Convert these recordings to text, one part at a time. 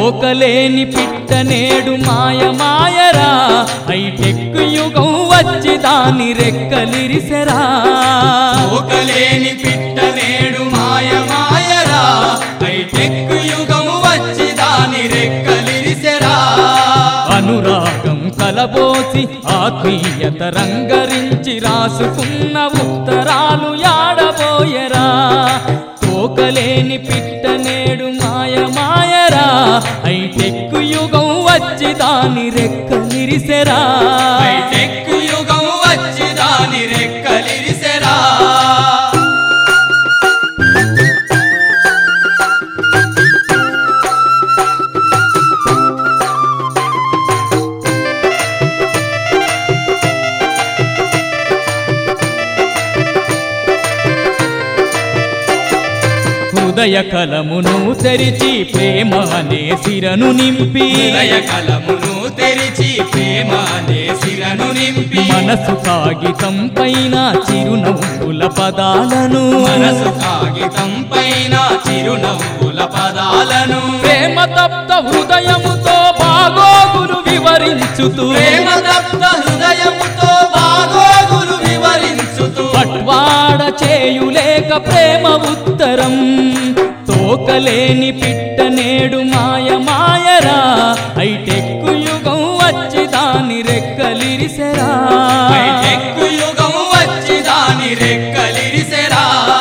తోకలేని పిట్ట నేడు మాయ మాయరా హైటెక్ యుగం వచ్చి దాని రెక్కలిరిసెరా ఒకలేని పిట్ట నేడు మాయ మాయరా హైటెక్ యుగము వచ్చి దాని రెక్కలిరిసెరా అనురాగం కలబోసి ఆత్మీయత రంగరించి రాసుకున్న ఉత్తరాలు యాడబోయరా తోకలేని పిట్ట నేడు మాయ మాయరా హైటెక్ యుగం వచ్చి దాని రెక్కలిరిసెరా హైటెక్ యుగం వచ్చి దాని రెక్కలిరిసెరా హృదయ కలమును తెరిచి ప్రేమ అనే సిరను నింపి హృదయ కలమును తెరిచి ప్రేమ అనే శిలను నింపి మనసు కాగితం పైన చిరునవ్వుల పదాలను మనసు కాగితం పైన చిరునవ్వుల పదాలను ప్రేమ తప్త హృదయముతో బాగోగులు వివరించుతూ ప్రేమ తప్త హృదయముతో బాగోగులు వివరించుతూ పట్వాడ చేయులేక ప్రేమ ఉత్తరం తోకలేని పిట్ట నేడు మాయ మాయరా హైటెక్ యుగం వచ్చి దాని రెక్కలిరిసెరా హైటెక్ యుగం వచ్చి దాని రెక్కలిరిసెరా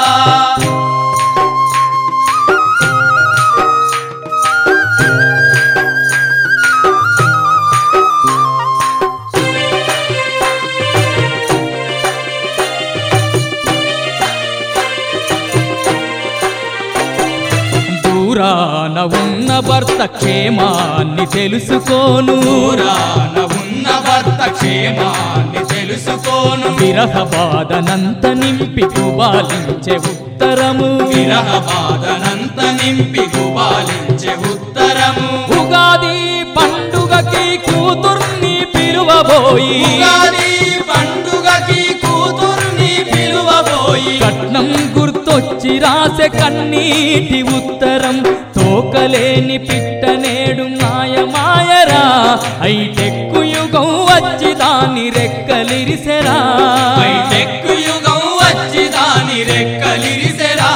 దూరాన ఉన్న భర్త క్షేమాన్ని తెలుసుకోను దూరాన ఉన్న భర్త క్షేమాన్ని తెలుసుకోను విరహ బాధనంత నింపి కుబాలించే ఉత్తరము విరహ బాధనంత నింపి గుబాలించే ఉత్తరము ఉగాది పండుగకి కూతుర్ని పిలువబోయి ఉగాది పండుగకి కూతుర్ని పిలువబోయి కట్నం గుర్తొచ్చి రాసే కన్నీటి ఉత్తరం తోకలేని పిట్ట నేడు మాయ మాయరా హైటెక్ యుగం వచ్చి దాని రెక్కలిరిసెరా హైటెక్ యుగం వచ్చి దాని రెక్కలిరిసెరా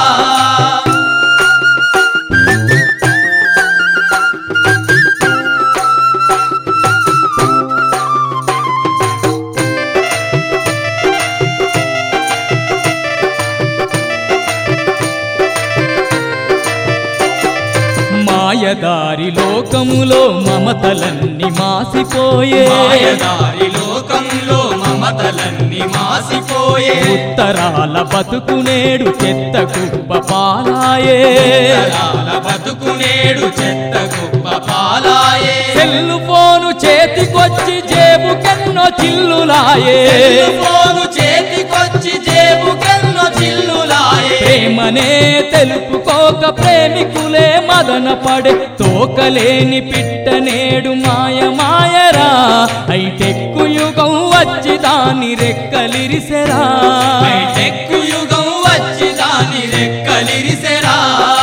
మాయదారి లోకములో మమతలన్నీ మాసిపోయే మాయదారి లోకంలో మమతలన్నీ మాసిపోయే ఉత్తరాల బతుకునేడు చెత్త కుప్ప పాలాయే తరాల బతుకునేడు చెత్త కుప్ప పాలాయే సెల్లు ఫోను చేతికొచ్చి జేబుకెన్నో చిల్లులాయే ఫోను చేతికొచ్చి జేబుకెన్నో చిల్లులాయే ప్రేమనే తెలుపుకోక ప్రేమికులే మదన పడే తోకలేని పిట్ట నేడు మాయ మాయరా హైటెక్ యుగం వచ్చి దాని రెక్కలిరిసెరా హైటెక్ యుగం వచ్చి దాని రెక్కలిరిసెరా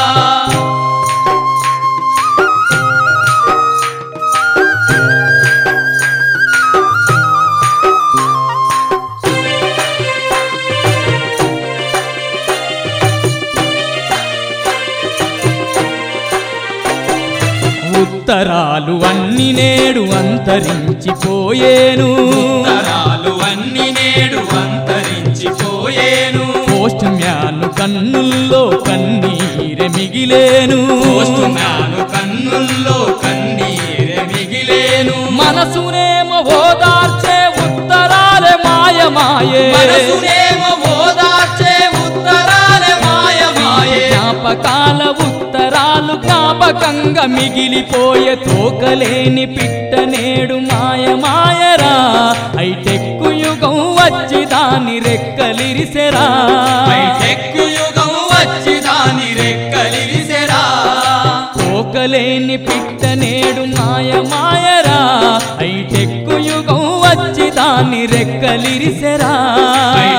ఉత్తరాలు అన్ని నేడు అంతరించిపోయేను తరాలు అన్ని నేడు అంతరించిపోయేను పోస్ట్ మ్యాన్ కన్నుల్లో కన్నీరె మిగిలేను పోస్ట్ మ్యాను కన్నుల్లో కన్నీరె మిగిలేను మనసునేమో ఓదార్చే ఉత్తరాలే మాయమాయే మనసునేమో ఓదార్చే ఉత్తరాలే మాయమాయే జ్ఞాపకాల ఉత్తరాలు జ్ఞాపకంగా మిగిలిపోయే తోకలేని పిట్ట నేడు మాయ మాయరా హైటెక్ యుగం వచ్చి దాని రెక్కలిరిసెరా హైటెక్ యుగం వచ్చి దాని రెక్కలిరిసెరా తోకలేని పిట్ట నేడు మాయ మాయరా హైటెక్ యుగం వచ్చి దాని రెక్కలిరిసెరా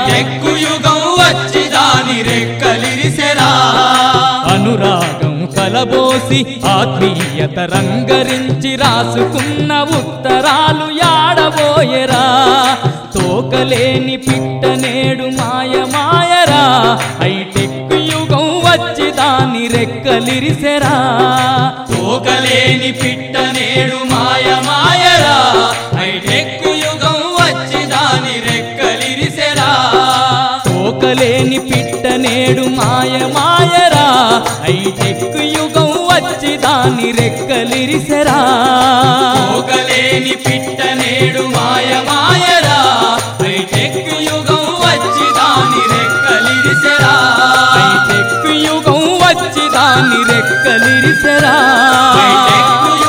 హైటెక్ యుగం వచ్చి దాని రెక్కలిరిసెరా అనురాగం కల కలబోసి ఆత్మీయత రంగరించి రాసుకున్న ఉత్తరాలు యాడబోయరా తోకలేని పిట్ట నేడు మాయ మాయరా హైటెక్ యుగం వచ్చి దాని రెక్కలిరిసెరా తోకలేని పిట్ట నేడు మాయ మాయరా హైటెక్ యుగం వచ్చి దాని రెక్కలిరిసెరా తోకలేని పిట్ట నేడు మాయ మాయరా హైటెక్ యుగం వచ్చి దాని రెక్కలిరిసెరా తోకలేని పిట్ట నేడు మాయ మాయరా హైటెక్ యుగం వచ్చి దాని రెక్కలిరిసెరా హైటెక్ యుగం వచ్చి దాని రెక్కలిరిసెరా హైటెక్